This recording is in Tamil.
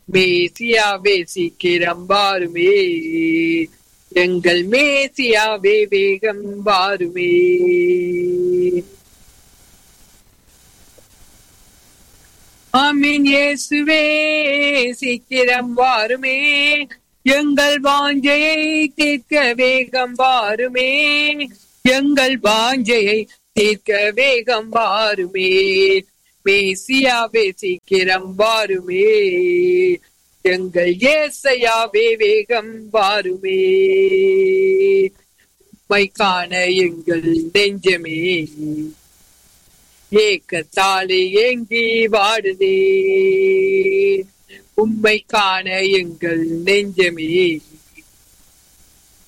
மேசியாவே சீக்கிரம் வாருமே எங்கள் மேசியாவே வேகம் வாருமே ஆமீன் இயேசுவே சீக்கிரம் வாருமே எங்கள் வாஞ்சையை தீர்க்க வேகம் வாருமே எங்கள் வாஞ்சையை தீர்க்க வேகம் வாருமே மேசியாவே சீக்கிரம் வாருமே எங்கள் ஏசையாவே வேகம் வாருமே மை காண எங்கள் நெஞ்சமே ஏக்கத்தாலே ஏங்கி வாடுதே உம்மை காண எங்கள் நெஞ்சமே